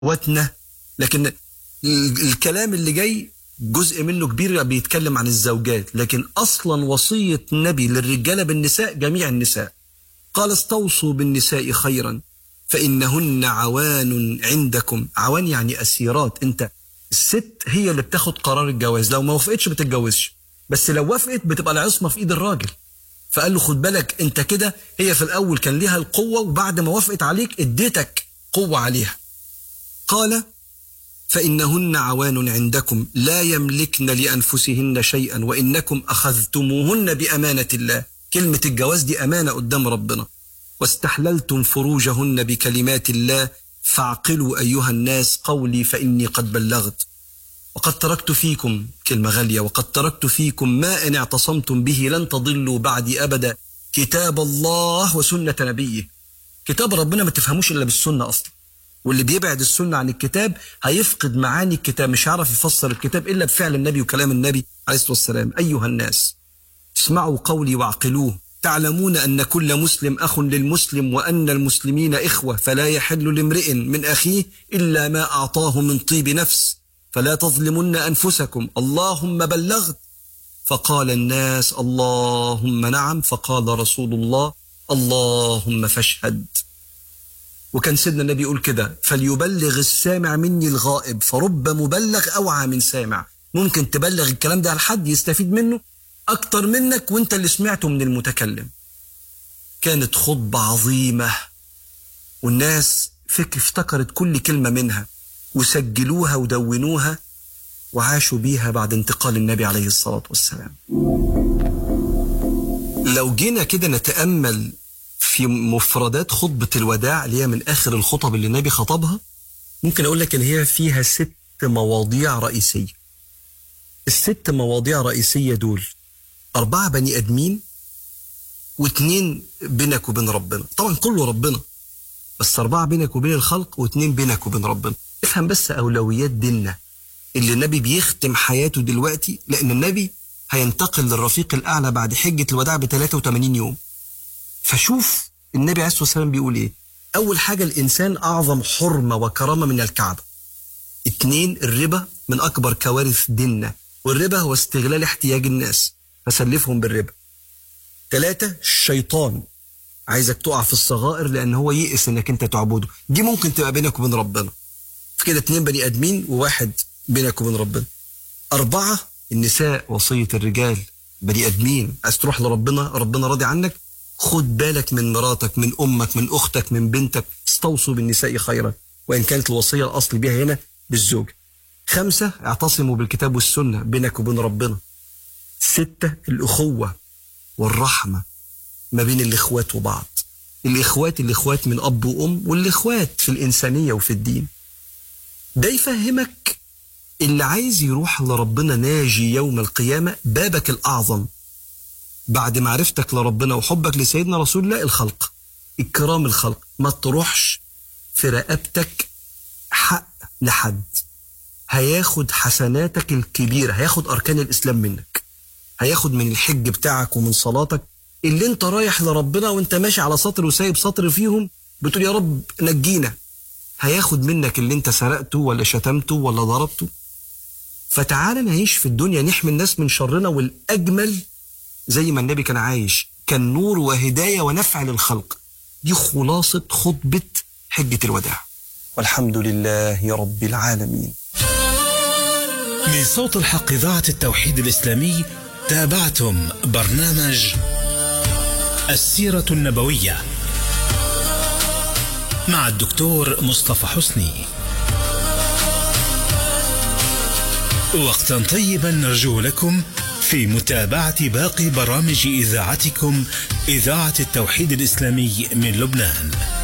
واتنا لكن ال- الكلام اللي جاي جزء منه كبير بيتكلم عن الزوجات لكن اصلا وصيه النبي للرجاله بالنساء جميع النساء قال استوصوا بالنساء خيرا فانهن عوان عندكم عوان يعني اسيرات انت الست هي اللي بتاخد قرار الجواز لو ما وافقتش بتتجوزش بس لو وافقت بتبقى العصمه في ايد الراجل فقال له خد بالك انت كده هي في الاول كان ليها القوه وبعد ما وافقت عليك اديتك قوه عليها قال فإنهن عوان عندكم لا يملكن لأنفسهن شيئا وإنكم أخذتموهن بأمانة الله كلمة الجواز دي أمانة قدام ربنا واستحللتم فروجهن بكلمات الله فاعقلوا أيها الناس قولي فإني قد بلغت وقد تركت فيكم كلمة غالية وقد تركت فيكم ما إن اعتصمتم به لن تضلوا بعدي أبدا كتاب الله وسنة نبيه كتاب ربنا ما تفهموش إلا بالسنة أصلا واللي بيبعد السنة عن الكتاب هيفقد معاني الكتاب مش هيعرف يفسر الكتاب إلا بفعل النبي وكلام النبي عليه الصلاة والسلام أيها الناس اسمعوا قولي واعقلوه تعلمون أن كل مسلم أخ للمسلم وأن المسلمين إخوة فلا يحل لامرئ من أخيه إلا ما أعطاه من طيب نفس فلا تظلمن أنفسكم اللهم بلغت فقال الناس اللهم نعم فقال رسول الله اللهم فاشهد وكان سيدنا النبي يقول كده فليبلغ السامع مني الغائب فرب مبلغ أوعى من سامع ممكن تبلغ الكلام ده على حد يستفيد منه أكتر منك وانت اللي سمعته من المتكلم كانت خطبة عظيمة والناس فكر افتكرت كل كلمة منها وسجلوها ودونوها وعاشوا بيها بعد انتقال النبي عليه الصلاة والسلام لو جينا كده نتأمل في مفردات خطبة الوداع اللي هي من آخر الخطب اللي النبي خطبها ممكن أقول لك إن هي فيها ست مواضيع رئيسية الست مواضيع رئيسية دول أربعة بني آدمين واتنين بينك وبين ربنا طبعا كله ربنا بس أربعة بينك وبين الخلق واتنين بينك وبين ربنا افهم بس أولويات ديننا اللي النبي بيختم حياته دلوقتي لأن النبي هينتقل للرفيق الأعلى بعد حجة الوداع ب 83 يوم فشوف النبي عليه الصلاة والسلام بيقول إيه أول حاجة الإنسان أعظم حرمة وكرامة من الكعبة اتنين الربا من أكبر كوارث ديننا والربا هو استغلال احتياج الناس فسلفهم بالربا ثلاثة الشيطان عايزك تقع في الصغائر لأن هو يئس إنك أنت تعبده دي ممكن تبقى بينك وبين ربنا في كده اتنين بني آدمين وواحد بينك وبين ربنا أربعة النساء وصية الرجال بني آدمين عايز تروح لربنا ربنا راضي عنك خد بالك من مراتك من أمك من أختك من بنتك استوصوا بالنساء خيرا وإن كانت الوصية الأصل بها هنا بالزوج خمسة اعتصموا بالكتاب والسنة بينك وبين ربنا ستة الأخوة والرحمة ما بين الإخوات وبعض الإخوات الإخوات من أب وأم والإخوات في الإنسانية وفي الدين ده يفهمك اللي عايز يروح لربنا ناجي يوم القيامة بابك الأعظم بعد معرفتك لربنا وحبك لسيدنا رسول الله الخلق إكرام الخلق ما تروحش في رقبتك حق لحد هياخد حسناتك الكبيرة هياخد أركان الإسلام منك هياخد من الحج بتاعك ومن صلاتك اللي انت رايح لربنا وانت ماشي على سطر وسايب سطر فيهم بتقول يا رب نجينا هياخد منك اللي انت سرقته ولا شتمته ولا ضربته فتعال نعيش في الدنيا نحمي الناس من شرنا والأجمل زي ما النبي كان عايش كان نور وهداية ونفع للخلق دي خلاصة خطبة حجة الوداع والحمد لله رب العالمين من صوت الحق إذاعة التوحيد الإسلامي تابعتم برنامج السيرة النبوية مع الدكتور مصطفى حسني وقتا طيبا نرجو لكم في متابعة باقي برامج إذاعتكم إذاعة التوحيد الإسلامي من لبنان